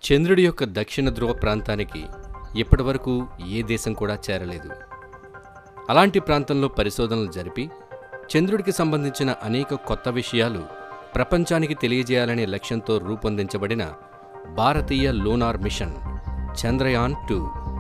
చంద్రుడి యొక్క దక్షిణ ధ్రువ ప్రాంతానికి ఇప్పటివరకు ఏ దేశం కూడా చేరలేదు అలాంటి ప్రాంతంలో పరిశోధనలు జరిపి చంద్రుడికి సంబంధించిన అనేక కొత్త విషయాలు ప్రపంచానికి తెలియజేయాలనే లక్ష్యంతో రూపొందించబడిన భారతీయ lunar mission Chandrayaan two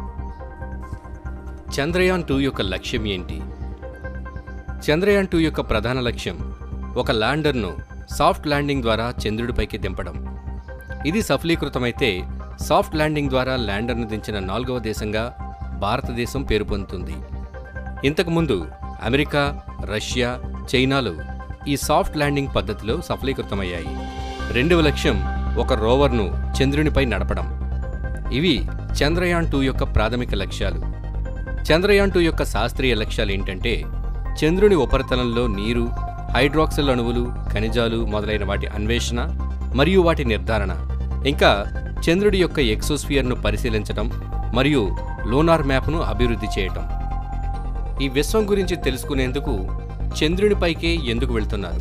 Chandrayaan two యొక్క లక్ష్యం ఏంటి చంద్రయాన్ టూ యొక్క ప్రధాన లక్ష్యం ఒక ల్యాండర్ను సాఫ్ట్ ల్యాండింగ్ ద్వారా చంద్రుడిపైకి దింపడం ఇది సఫలీకృతమైతే సాఫ్ట్ ల్యాండింగ్ ద్వారా ల్యాండర్ను దించిన నాలుగవ దేశంగా భారతదేశం పేరు పొందుతుంది ఇంతకుముందు అమెరికా రష్యా చైనాలు ఈ సాఫ్ట్ ల్యాండింగ్ పద్ధతిలో సఫలీకృతమయ్యాయి రెండవ లక్ష్యం ఒక రోవర్ను చంద్రునిపై నడపడం ఇవి చంద్రయాన్ టూ యొక్క ప్రాథమిక లక్ష్యాలు చంద్రయాన్ టూ యొక్క శాస్త్రీయ లక్ష్యాలు ఏంటంటే చంద్రుని ఉపరితలంలో నీరు హైడ్రాక్సిల్ అణువులు ఖనిజాలు మొదలైన వాటి అన్వేషణ మరియు వాటి నిర్ధారణ ఇంకా చంద్రుడి యొక్క ఎక్సోస్ఫియర్ను పరిశీలించడం మరియు లోనార్ మ్యాప్ను అభివృద్ధి చేయటం ఈ విశ్వం గురించి తెలుసుకునేందుకు చంద్రునిపైకే ఎందుకు వెళ్తున్నారు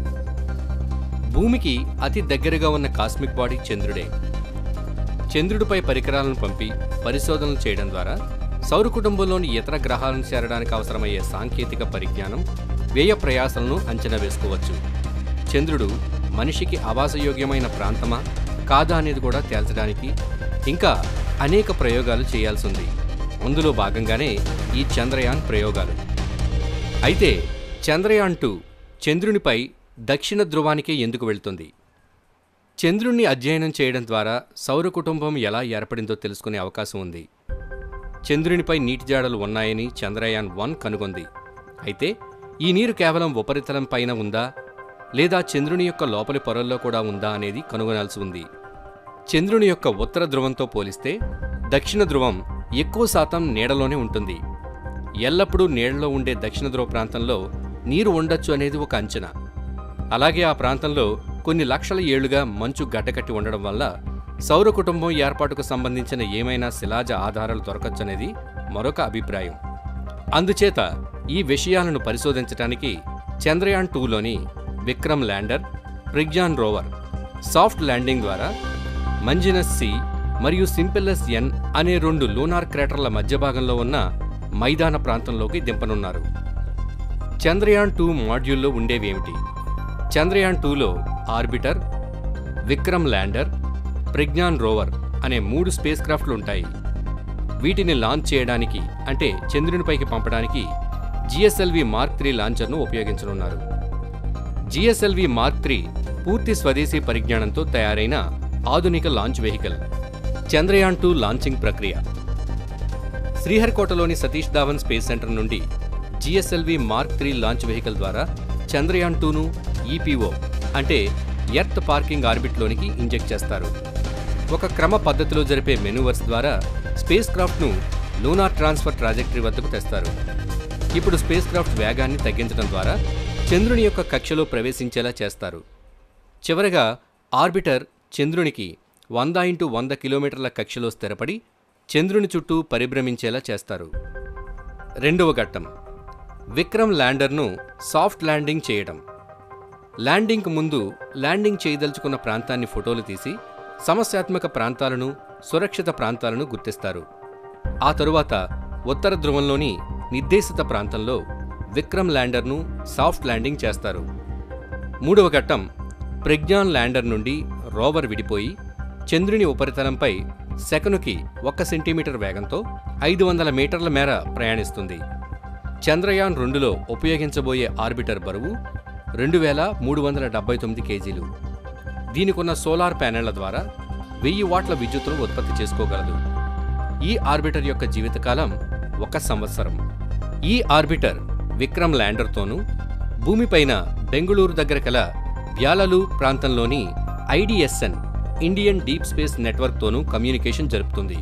భూమికి అతి దగ్గరగా ఉన్న కాస్మిక్ బాడీ చంద్రుడే చంద్రుడిపై పరికరాలను పంపి పరిశోధనలు చేయడం ద్వారా సౌర కుటుంబంలోని ఇతర గ్రహాలను చేరడానికి అవసరమయ్యే సాంకేతిక పరిజ్ఞానం వ్యయ ప్రయాసాలను అంచనా వేసుకోవచ్చు చంద్రుడు మనిషికి ఆవాసయోగ్యమైన ప్రాంతమా కాదా అనేది కూడా తేల్చడానికి ఇంకా అనేక ప్రయోగాలు చేయాల్సి ఉంది అందులో భాగంగానే ఈ చంద్రయాన్ ప్రయోగాలు అయితే చంద్రయాన్ టూ చంద్రునిపై దక్షిణ ధ్రువానికే ఎందుకు వెళ్తుంది చంద్రుణ్ణి అధ్యయనం చేయడం ద్వారా సౌర కుటుంబం ఎలా ఏర్పడిందో తెలుసుకునే అవకాశం ఉంది చంద్రునిపై నీటి జాడలు ఉన్నాయని చంద్రయాన్ వన్ కనుగొంది అయితే ఈ నీరు కేవలం ఉపరితలం పైన ఉందా లేదా చంద్రుని యొక్క లోపలి పొరల్లో కూడా ఉందా అనేది కనుగొనాల్సి ఉంది చంద్రుని యొక్క ఉత్తర ధ్రువంతో పోలిస్తే దక్షిణ ధ్రువం ఎక్కువ శాతం నీడలోనే ఉంటుంది ఎల్లప్పుడూ నీడలో ఉండే దక్షిణ ధ్రువ ప్రాంతంలో నీరు ఉండొచ్చు అనేది ఒక అంచనా అలాగే ఆ ప్రాంతంలో కొన్ని లక్షల ఏళ్లుగా మంచు గడ్డకట్టి ఉండడం వల్ల సౌర కుటుంబం ఏర్పాటుకు సంబంధించిన ఏమైనా శిలాజ ఆధారాలు దొరకచ్చనేది మరొక అభిప్రాయం అందుచేత ఈ విషయాలను పరిశోధించడానికి చంద్రయాన్ టూలోని Vikram lander Pragyan rover soft landing ద్వారా మంజినస్ సి మరియు సింపెల్లస్ ఎన్ అనే రెండు లూనార్ క్రేటర్ల మధ్య భాగంలో ఉన్న మైదాన ప్రాంతంలోకి దింపనున్నారు చంద్రయాన్ టూ మాడ్యూల్లో ఉండేవేమిటి చంద్రయాన్ టూలో orbiter Vikram lander Pragyan rover అనే మూడు స్పేస్ క్రాఫ్ట్లు ఉంటాయి వీటిని లాంచ్ చేయడానికి అంటే చంద్రునిపైకి పంపడానికి జిఎస్ఎల్వి మార్క్ త్రీ లాంచర్ను ఉపయోగించనున్నారు జిఎస్ఎల్వి మార్క్ త్రీ పూర్తి స్వదేశీ పరిజ్ఞానంతో తయారైన ఆధునిక launch vehicle Chandrayaan two launching ప్రక్రియ శ్రీహరికోటలోని సతీష్ ధావన్ స్పేస్ సెంటర్ నుండి GSLV mark three launch vehicle ద్వారా చంద్రయాన్ టూను ఈపీఓ అంటే ఎర్త్ పార్కింగ్ ఆర్బిట్లోనికి ఇంజెక్ట్ చేస్తారు ఒక క్రమ పద్ధతిలో జరిపే మెనూవర్స్ ద్వారా స్పేస్ క్రాఫ్ట్ను లూనార్ ట్రాన్స్ఫర్ ట్రాజెక్టరీ వద్దకు తెస్తారు ఇప్పుడు స్పేస్ క్రాఫ్ట్ వేగాన్ని తగ్గించడం ద్వారా చంద్రుని యొక్క కక్షలో ప్రవేశించేలా చేస్తారు చివరగా ఆర్బిటర్ చంద్రునికి వంద ఇంటూ వంద కిలోమీటర్ల కక్షలో స్థిరపడి చంద్రుని చుట్టూ పరిభ్రమించేలా చేస్తారు రెండవ ఘట్టం విక్రమ్ ల్యాండర్ను సాఫ్ట్ ల్యాండింగ్ చేయడం ల్యాండింగ్కు ముందు ల్యాండింగ్ చేయదలుచుకున్న ప్రాంతాన్ని ఫోటోలు తీసి సమస్యాత్మక ప్రాంతాలను సురక్షిత ప్రాంతాలను గుర్తిస్తారు ఆ తరువాత ఉత్తర ధ్రువంలోని నిర్దేశిత ప్రాంతంలో విక్రమ్ ల్యాండర్ను సాఫ్ట్ ల్యాండింగ్ చేస్తారు మూడవ ఘట్టం ప్రజ్ఞాన్ ల్యాండర్ నుండి రోవర్ విడిపోయి చంద్రుని ఉపరితలంపై సెకనుకి ఒక్క సెంటీమీటర్ వేగంతో ఐదు వందల మీటర్ల మేర ప్రయాణిస్తుంది చంద్రయాన్ రెండులో ఉపయోగించబోయే ఆర్బిటర్ బరువు రెండు వేల మూడు వందల డెబ్బై తొమ్మిది కేజీలు దీనికున్న సోలార్ ప్యానెళ్ల ద్వారా వెయ్యి వాట్ల విద్యుత్తును ఉత్పత్తి చేసుకోగలదు ఈ ఆర్బిటర్ యొక్క జీవితకాలం ఒక సంవత్సరం ఈ ఆర్బిటర్ విక్రమ్ ల్యాండర్తోనూ భూమిపైన బెంగుళూరు దగ్గర కల బ్యాలలు ప్రాంతంలోని ఐడిఎస్ఎన్ ఇండియన్ డీప్ స్పేస్ నెట్వర్క్తోనూ కమ్యూనికేషన్ జరుపుతుంది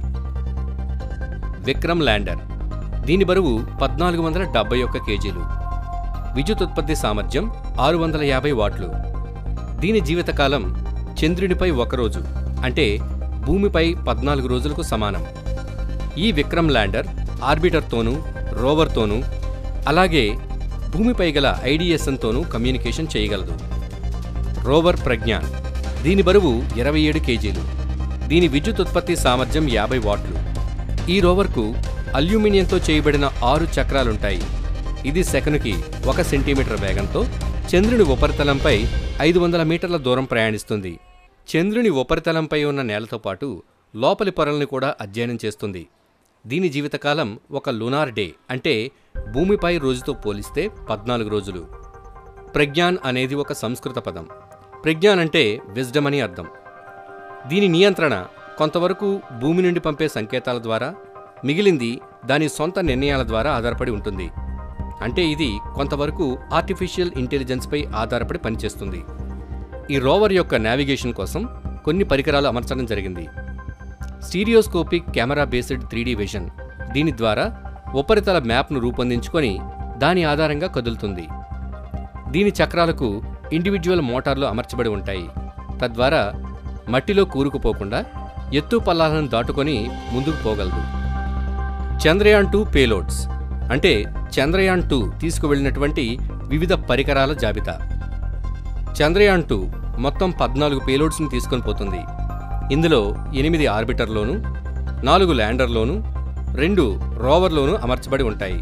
విక్రమ్ ల్యాండర్ దీని బరువు పద్నాలుగు వందల డెబ్బై ఒక్క కేజీలు విద్యుత్ ఉత్పత్తి సామర్థ్యం ఆరు వందల యాభై వాట్లు దీని జీవితకాలం చంద్రునిపై ఒక రోజు అంటే భూమిపై పద్నాలుగు రోజులకు సమానం ఈ విక్రమ్ ల్యాండర్ ఆర్బిటర్తోనూ రోవర్తోనూ అలాగే భూమిపై గల ఐడిఎస్ఎన్తోనూ కమ్యూనికేషన్ చేయగలదు రోవర్ ప్రజ్ఞాన్ దీని బరువు ఇరవై ఏడు కేజీలు దీని విద్యుత్ ఉత్పత్తి సామర్థ్యం యాభై వాట్లు ఈ రోవర్కు అల్యూమినియంతో చేయబడిన ఆరు చక్రాలుంటాయి ఇది సెకనుకి ఒక సెంటీమీటర్ వేగంతో చంద్రుని ఉపరితలంపై ఐదు వందల మీటర్ల దూరం ప్రయాణిస్తుంది చంద్రుని ఉపరితలంపై ఉన్న నేలతో పాటు లోపలి పొరల్ని కూడా అధ్యయనం చేస్తుంది దీని జీవితకాలం ఒక లునార్ డే అంటే భూమిపై రోజుతో పోలిస్తే పద్నాలుగు రోజులు ప్రజ్ఞాన్ అనేది ఒక సంస్కృత పదం ప్రజ్ఞాన్ అంటే విజ్డమ్ అని అర్థం దీని నియంత్రణ కొంతవరకు భూమి నుండి పంపే సంకేతాల ద్వారా మిగిలింది దాని సొంత నిర్ణయాల ద్వారా ఆధారపడి ఉంటుంది అంటే ఇది కొంతవరకు ఆర్టిఫిషియల్ ఇంటెలిజెన్స్పై ఆధారపడి పనిచేస్తుంది ఈ రోవర్ యొక్క నావిగేషన్ కోసం కొన్ని పరికరాలు అమర్చడం జరిగింది stereoscopic camera based three D vision దీని ద్వారా ఉపరితల మ్యాప్ను రూపొందించుకొని దాని ఆధారంగా కదులుతుంది దీని చక్రాలకు ఇండివిజువల్ మోటార్లు అమర్చబడి ఉంటాయి తద్వారా మట్టిలో కూరుకుపోకుండా ఎత్తు పల్లాలను దాటుకొని ముందుకు పోగలదు చంద్రయాన్ టూ పేలోడ్స్ అంటే చంద్రయాన్ టూ తీసుకువెళ్ళినటువంటి వివిధ పరికరాల జాబితా చంద్రయాన్ టూ మొత్తం పద్నాలుగు పేలోడ్స్ని తీసుకొని పోతుంది ఇందులో ఎనిమిది ఆర్బిటర్లోను నాలుగు ల్యాండర్లోను రెండు రోవర్లోనూ అమర్చబడి ఉంటాయి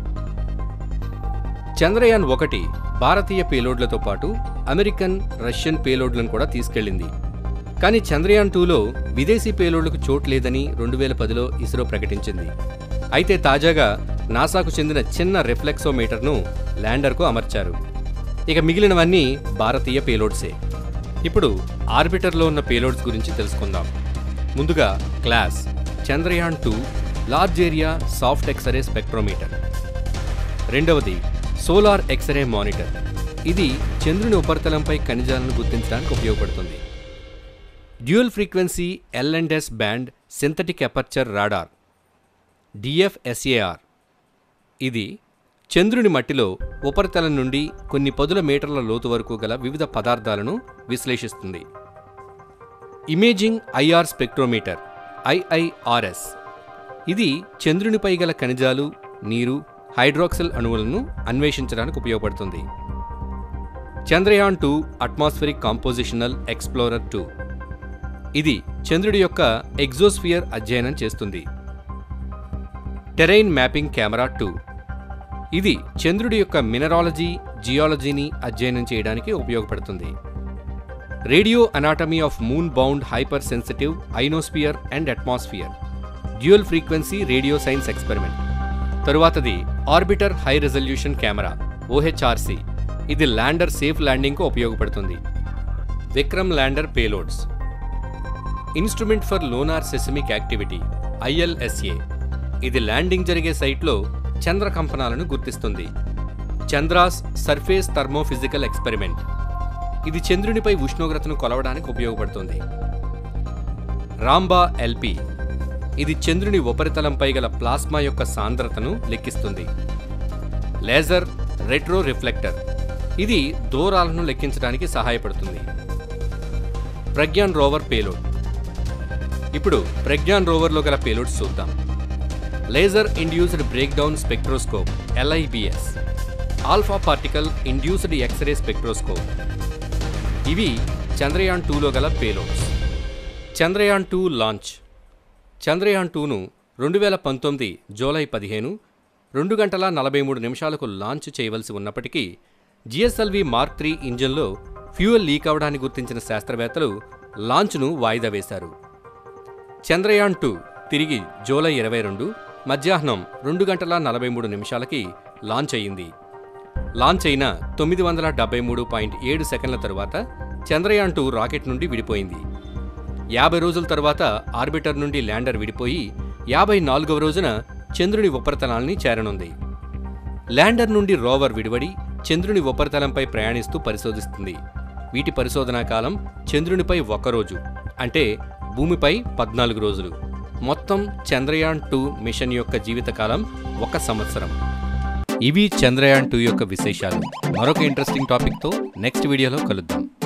చంద్రయాన్ ఒకటి భారతీయ పేలోడ్లతో పాటు అమెరికన్ రష్యన్ పేలోడ్లను కూడా తీసుకెళ్లింది కానీ చంద్రయాన్ టూలో విదేశీ పేలోడ్లకు చోటు లేదని రెండు వేల పదిలో ఇస్రో ప్రకటించింది అయితే తాజాగా నాసాకు చెందిన చిన్న రిఫ్లెక్సోమీటర్ను ల్యాండర్కు అమర్చారు ఇక మిగిలినవన్నీ భారతీయ పేలోడ్సే ఇప్పుడు ఆర్బిటర్లో ఉన్న పేలోడ్స్ గురించి తెలుసుకుందాం ముందుగా class Chandrayaan two large area soft X ray spectrometer రెండవది సోలార్ ఎక్స్రే మానిటర్ ఇది చంద్రుని ఉపరితలంపై ఖనిజాలను గుర్తించడానికి ఉపయోగపడుతుంది dual frequency L and S band synthetic aperture radar DFSAR ఇది చంద్రుని మట్టిలో ఉపరితలం నుండి కొన్ని పదుల మీటర్ల లోతు వరకు గల వివిధ పదార్థాలను విశ్లేషిస్తుంది ఇమేజింగ్ ఐఆర్ స్పెక్ట్రోమీటర్ ఐఐఆర్ఎస్ ఇది చంద్రునిపై గల ఖనిజాలు నీరు హైడ్రాక్సిల్ అణువులను అన్వేషించడానికి ఉపయోగపడుతుంది Chandrayaan two atmospheric compositional explorer two ఇది చంద్రుడి యొక్క ఎగ్జోస్ఫియర్ అధ్యయనం చేస్తుంది టెరైన్ మ్యాపింగ్ కెమెరా టూ ఇది చంద్రుడి యొక్క మినరాలజీ జియాలజీని అధ్యయనం చేయడానికి ఉపయోగపడుతుంది radio anatomy of moon bound hyper sensitive ionosphere and atmosphere dual frequency radio science experiment తరువాతది orbiter high resolution camera OHRC ఇది ల్యాండర్ సేఫ్ ల్యాండింగ్కు ఉపయోగపడుతుంది Vikram lander payloads instrument for lunar seismic activity ILSA ఇది landing జరిగే సైట్లో చంద్ర కంపనాలను గుర్తిస్తుంది Chandra's surface thermophysical experiment ఇది చంద్రునిపై ఉష్ణోగ్రతను కొలవడానికి ఉపయోగపడుతుంది రాంబా ఎల్పి ఇది చంద్రుని ఉపరితలంపై గల ప్లాస్మా యొక్క సాంద్రతను లెక్కిస్తుంది లేజర్ రెట్రో రిఫ్లెక్టర్ ఇది దూరాలను లెక్కించడానికి సహాయపడుతుంది ప్రజ్ఞాన్ రోవర్ పేలోడ్ ఇప్పుడు ప్రజ్ఞాన్ రోవర్లో గల పేలోడ్స్ చూద్దాం laser induced breakdown spectroscope LIBS alpha particle induced X ray spectroscope ఇవి చంద్రయాన్ టూలో గల payloads Chandrayaan two launch Chandrayaan టూను రెండు వేల పంతొమ్మిది జూలై పదిహేను రెండు గంటల నలభై మూడు నిమిషాలకు లాంచ్ చేయవలసి ఉన్నప్పటికీ జిఎస్ఎల్వి మార్క్ త్రీ ఇంజన్లో ఫ్యూయల్ లీక్ అవడాన్ని గుర్తించిన శాస్త్రవేత్తలు లాంచ్ను వాయిదా వేశారు చంద్రయాన్ టూ తిరిగి జూలై ఇరవై రెండు మధ్యాహ్నం రెండు గంటల నలభై మూడు నిమిషాలకి లాంచ్ అయింది లాంచ్ అయిన తొమ్మిది వందల డెబ్బై మూడు పాయింట్ ఏడు సెకండ్ల తరువాత చంద్రయాన్ టూ రాకెట్ నుండి విడిపోయింది యాభై రోజుల తర్వాత ఆర్బిటర్ నుండి ల్యాండర్ విడిపోయి యాభై నాలుగవ రోజున చంద్రుని ఉపరితలాన్ని చేరనుంది ల్యాండర్ నుండి రోవర్ విడివడి చంద్రుని ఉపరితలంపై ప్రయాణిస్తూ పరిశోధిస్తుంది వీటి పరిశోధనా కాలం చంద్రునిపై ఒక్కరోజు అంటే భూమిపై పద్నాలుగు రోజులు మొత్తం చంద్రయాన్ టూ మిషన్ యొక్క జీవితకాలం ఒక సంవత్సరం ఇవి చంద్రయాన్ టూ యొక్క విశేషాలు మరొక ఇంట్రెస్టింగ్ టాపిక్తో నెక్స్ట్ వీడియోలో కలుద్దాం